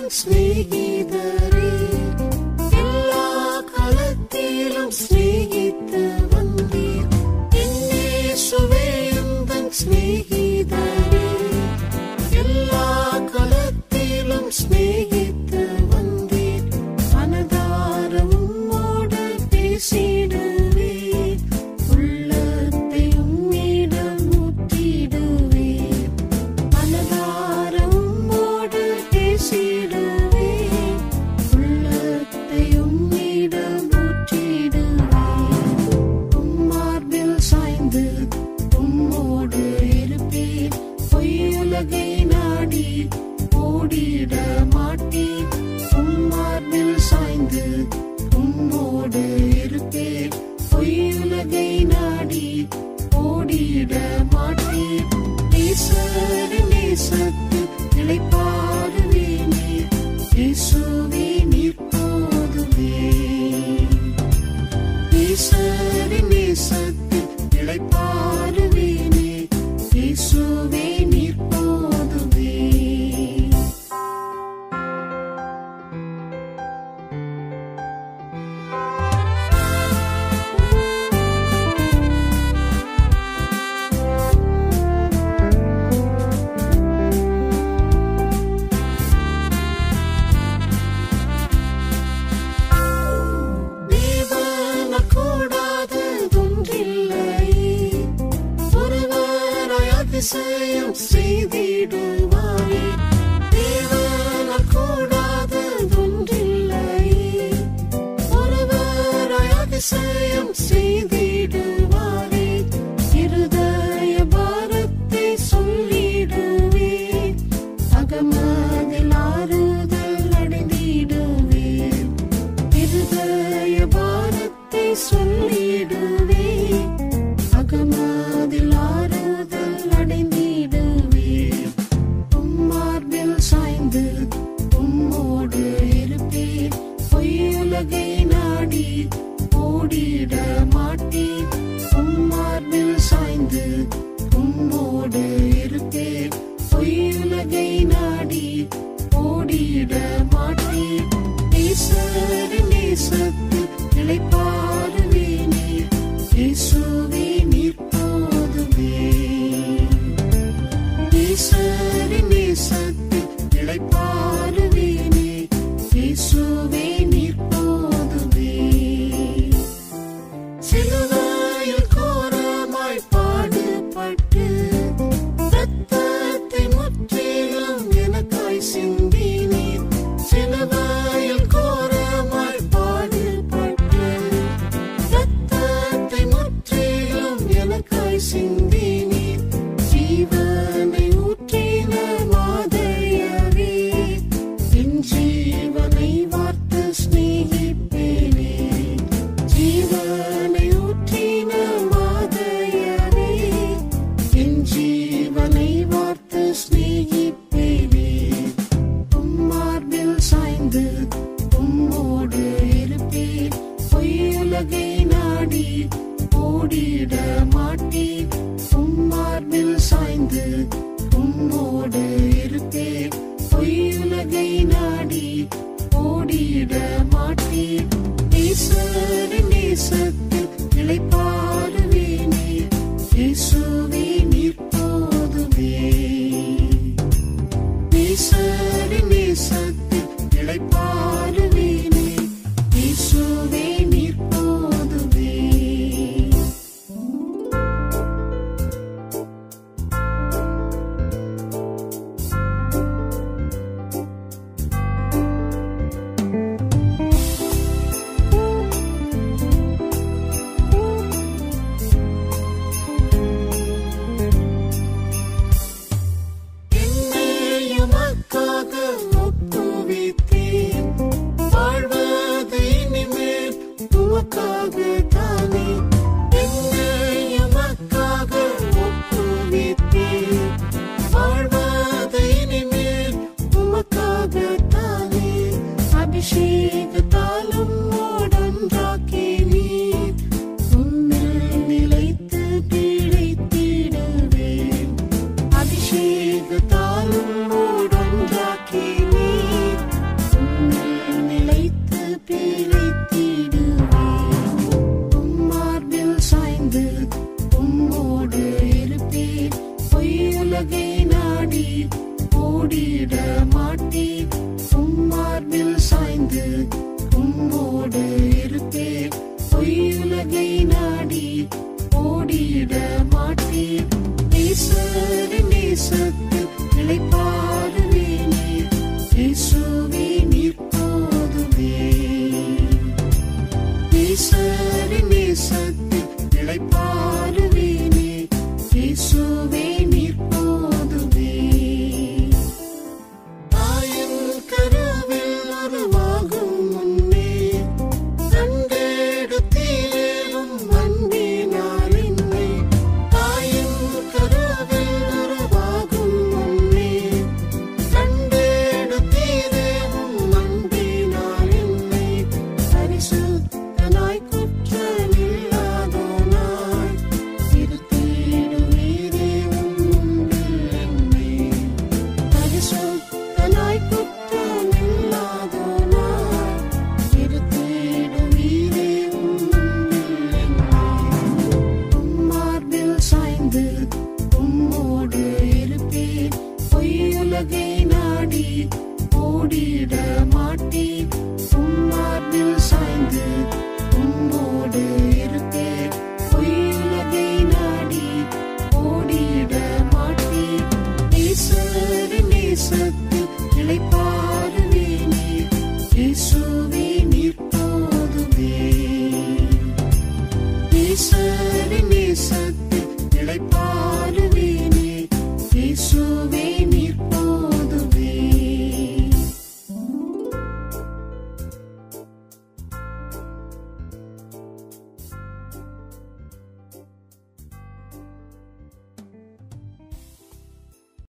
எந்தன் சிநேகிதரே எல்லா காலத்திலும் சிநேகித்து வந்தீர் என்னேசுவே எந்தன் சிநேகிதரே எல்லா காலத்திலும் சிநேகித்து வந்தீர் மனதார உம்மோடு பேசிடுவே உள்ளத்தை உம்மிடம் ஊற்றிடுவே மனதார உம்மோடு பேசிடுவே உள்ளத்தை உம்மிடம் ஊற்றிடுவே உம்மார்பில் சாய்ந்து உம்மோடு இருப்பேன் பொய்யுலகை நாடி ஓடிட மாட்டேன் உம்மார்பில் சாய்ந்து உம்மோடு இருப்பேன் பொய்யுலகை நாடி ஓடிட மாட்டேன் நேசரின் நேசத்தில் இளைப்பாறுவேனே இயேசுவே நீர் போதுமே ஈஸ்வரின் நேசத்தில் இளைப்பாறுவேனே இயேசுவே நீர் போதுமே தேவனால் கூடாததொன்றில்லை. ஒருவராய் அதிசயம் செய்திடுவாரே. தேவனால் கூடாததொன்றில்லை. ஒருவராய் அதிசயம் செய்திடுவாரே. இருதய பாரத்தை சொல்லிடுவேன் அகமதில் ஆறுதல் அடைந்திடுவேன் இருதய பாரத்தை சொல்லிடுவே அகமதில் ஆறுதல் அடைந்திடுவே உம்மார்பில் சாய்ந்து உம்மோடு இருப்பேன் பொய்யுலகை நாடி ஓடிட மாட்டேன் உம்மார்பில் சாய்ந்து உம்மோடு இருப்பேன் பொய்யுலகை நாடி ஓடிட மாட்டேன் நேசரின் நேசத்தில் இளைப்பாறுவேனே இயேசுவே நீர் போதுமே நேசரின் நேசத்தில் இளைப்பாறுவேனே இயேசுவே நீர் போதுமே சிலுவையில் கோரமாய் பாடுபட்டு ரத்தத்தை முற்றிலும் எனக்காய் சிந்தினீர் சிலுவையில் கோரமாய் பாடுபட்டு ரத்தத்தை முற்றிலும் எனக்காய் சிந்தினீர் ஜீவனை ஊற்றின மாதையரே என் ஜீவனை வார்த்து சிநேகிப்பேனே ஜீவனை ஊற்றின மாதையரே என் ஜீவனை வார்த்து சிநேகிப்பேனே உம்மார்பில் சாய்ந்து உம்மோடு இருப்பேன் பொய்யுலகை நாடி ஓடிட மாட்டேன் உம்மார்பில் சாய்ந்து உம்மோடு இருப்பேன் பொய்யுலகை நாடி ஓடிட மாட்டேன் நேசரின் நேசத்தில் இளைப்பாறுவேனே இயேசுவே நீர் போதுமே நேசரின் நேசத்தில் இளைப்பாறுவேனே இயேசுவே நீர் போதுமே என்னை உமக்காக ஒப்புவித்தேன் பொய்யுலகை நாடி ஓடிட மாட்டேன் உம்மார்பில் சாய்ந்து உம்மோடு இருப்பேன் பொய்யுலகை நாடி ஓடிட மாட்டேன் நேசரின் நேசத்தில் இளைப்பாறுவேனே இயேசுவே நீர் போதுமே நேசரின் நேசத்தில்